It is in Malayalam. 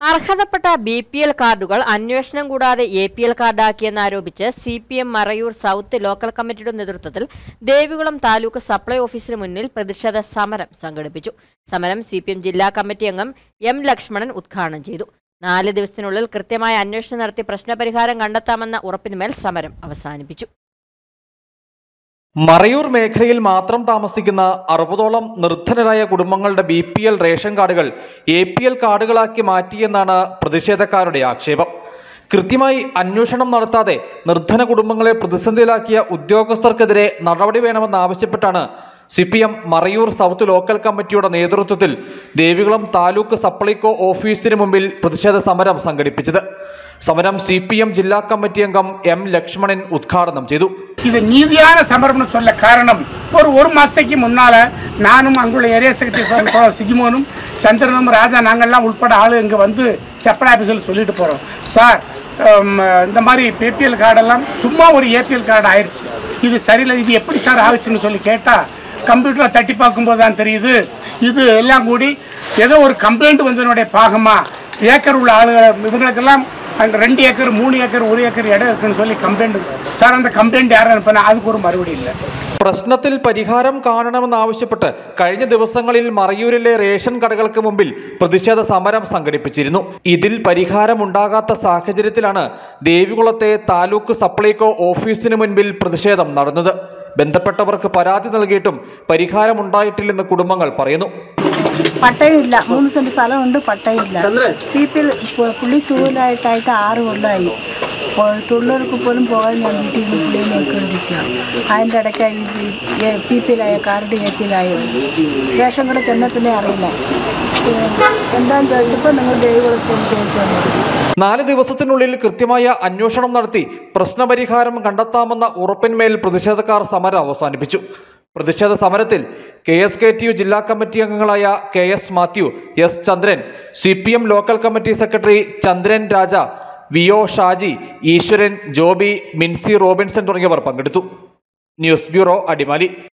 അർഹതപ്പെട്ട ബി പി എൽ കാർഡുകൾ അന്വേഷണം കൂടാതെ എ പി എൽ കാർഡാക്കിയെന്നാരോപിച്ച് C P M Marayur south local കമ്മിറ്റിയുടെ നേതൃത്വത്തിൽ ദേവികുളം താലൂക്ക് സപ്ലൈ ഓഫീസിന് മുന്നിൽ പ്രതിഷേധ സമരം സംഘടിപ്പിച്ചു സമരം സി പി എം ജില്ലാ കമ്മിറ്റി അംഗം എം ലക്ഷ്മണൻ ഉദ്ഘാടനം ചെയ്തു നാല് ദിവസത്തിനുള്ളിൽ കൃത്യമായ അന്വേഷണം നടത്തി പ്രശ്നപരിഹാരം കണ്ടെത്താമെന്ന ഉറപ്പിന്മേൽ സമരം അവസാനിപ്പിച്ചു മറയൂർ മേഖലയിൽ മാത്രം താമസിക്കുന്ന അറുപതോളം നിർധനരായ കുടുംബങ്ങളുടെ ബി പി എൽ റേഷൻ കാർഡുകൾ എ പി എൽ കാർഡുകളാക്കി മാറ്റിയെന്നാണ് പ്രതിഷേധക്കാരുടെ ആക്ഷേപം കൃത്യമായി അന്വേഷണം നടത്താതെ നിർധന കുടുംബങ്ങളെ പ്രതിസന്ധിയിലാക്കിയ ഉദ്യോഗസ്ഥർക്കെതിരെ നടപടി വേണമെന്നാവശ്യപ്പെട്ടാണ് C P M Marayur south local കമ്മിറ്റിയുടെ നേതൃത്വത്തിൽ ദേവികുളം താലൂക്ക് സപ്ലൈകോ ഓഫീസിന് മുമ്പിൽ പ്രതിഷേധ സമരം സംഘടിപ്പിച്ചത് സമരം സി പി എം ജില്ലാ കമ്മിറ്റി അംഗം എം ലക്ഷ്മണൻ ഉദ്ഘാടനം ചെയ്തു இது நீதியான சமரம்னு சொல்ல காரணம் ஒரு ஒரு மாசத்துக்கு முன்னால நானும் அங்குள்ள ஏரியா செக்ரட்டரி சிஜிமோனும் சந்திரனும் ராஜா நாங்கள்லாம் உட்பட ஆளு இங்கே வந்து செப்பல் ஆஃபீஸில் சொல்லிட்டு போகிறோம் சார் ஹம், இந்த மாதிரி பிபிஎல் கார்டெல்லாம் சும்மா ஒரு ஏபிஎல் கார்டு ஆயிடுச்சு இது சரியில்லை இது எப்படி சார் ஆச்சுன்னு சொல்லி கேட்டால் கம்ப்யூட்டரில் தட்டி பார்க்கும்போது தான் தெரியுது இது எல்லாம் கூடி ஏதோ ஒரு கம்ப்ளைண்ட் வந்ததனுடைய பாகமா ஏக்கர் உள்ள ஆளுகள் இவங்களுக்கெல்லாம் அந்த ரெண்டு ஏக்கர் மூணு ஏக்கர் ஒரு ஏக்கர் இடம் இருக்குன்னு சொல்லி கம்ப்ளைண்ட் சார் அந்த கம்ப்ளைண்ட் யாரும் அனுப்பினா அதுக்கு ஒரு மறுபடி இல்லை പ്രശ്നത്തിൽ പരിഹാരം കാണണമെന്നാവശ്യപ്പെട്ട് കഴിഞ്ഞ ദിവസങ്ങളിൽ മറയൂരിലെ റേഷൻ കടകൾക്ക് മുമ്പിൽ പ്രതിഷേധ സമരം സംഘടിപ്പിച്ചിരുന്നു ഇതിൽ പരിഹാരമുണ്ടാകാത്ത സാഹചര്യത്തിലാണ് ദേവികുളത്തെ താലൂക്ക് സപ്ലൈകോ ഓഫീസിന് മുൻപിൽ പ്രതിഷേധം നടന്നത് ബന്ധപ്പെട്ടവർക്ക് പരാതി നൽകിയിട്ടും പരിഹാരമുണ്ടായിട്ടില്ലെന്ന് കുടുംബങ്ങൾ പറയുന്നു പട്ടയമില്ല മൂന്ന് സെന്റ് സ്ഥലമുണ്ട് പട്ടയമില്ല പി പി എൽ പുള്ളി സുഖമില്ലായിട്ടായിട്ട് ആറ് കൊല്ലമായി ഇപ്പോൾ തൊഴിലുറപ്പ് പോലും പോകാൻ ഞാൻ വീട്ടിൽ നിന്ന് പുള്ളിയെ നോക്കിയിരിക്കുക അതിൻ്റെ ഇടയ്ക്ക് ഈ പി പി എല്ലായ കാർഡ് എ പി എല്ലായോ റേഷൻ കട ചെന്ന പിന്നെ അറിയില്ല ഏഹ് എന്താന്ന് ചോദിച്ചപ്പോൾ നിങ്ങൾ ദൈവം ചോദിച്ചു തന്നു നാല് ദിവസത്തിനുള്ളിൽ കൃത്യമായ അന്വേഷണം നടത്തി പ്രശ്നപരിഹാരം കണ്ടെത്താമെന്ന ഉറപ്പിന്മേൽ പ്രതിഷേധക്കാർ സമരം അവസാനിപ്പിച്ചു പ്രതിഷേധ സമരത്തിൽ K S K T U ജില്ലാ കമ്മിറ്റി അംഗങ്ങളായ K S Mathew S Chandran C P M local committee secretary Chandran Raja V O Shaji Eswaran Joby Mincy Robinson തുടങ്ങിയവർ പങ്കെടുത്തു ന്യൂസ് ബ്യൂറോ അടിമാലി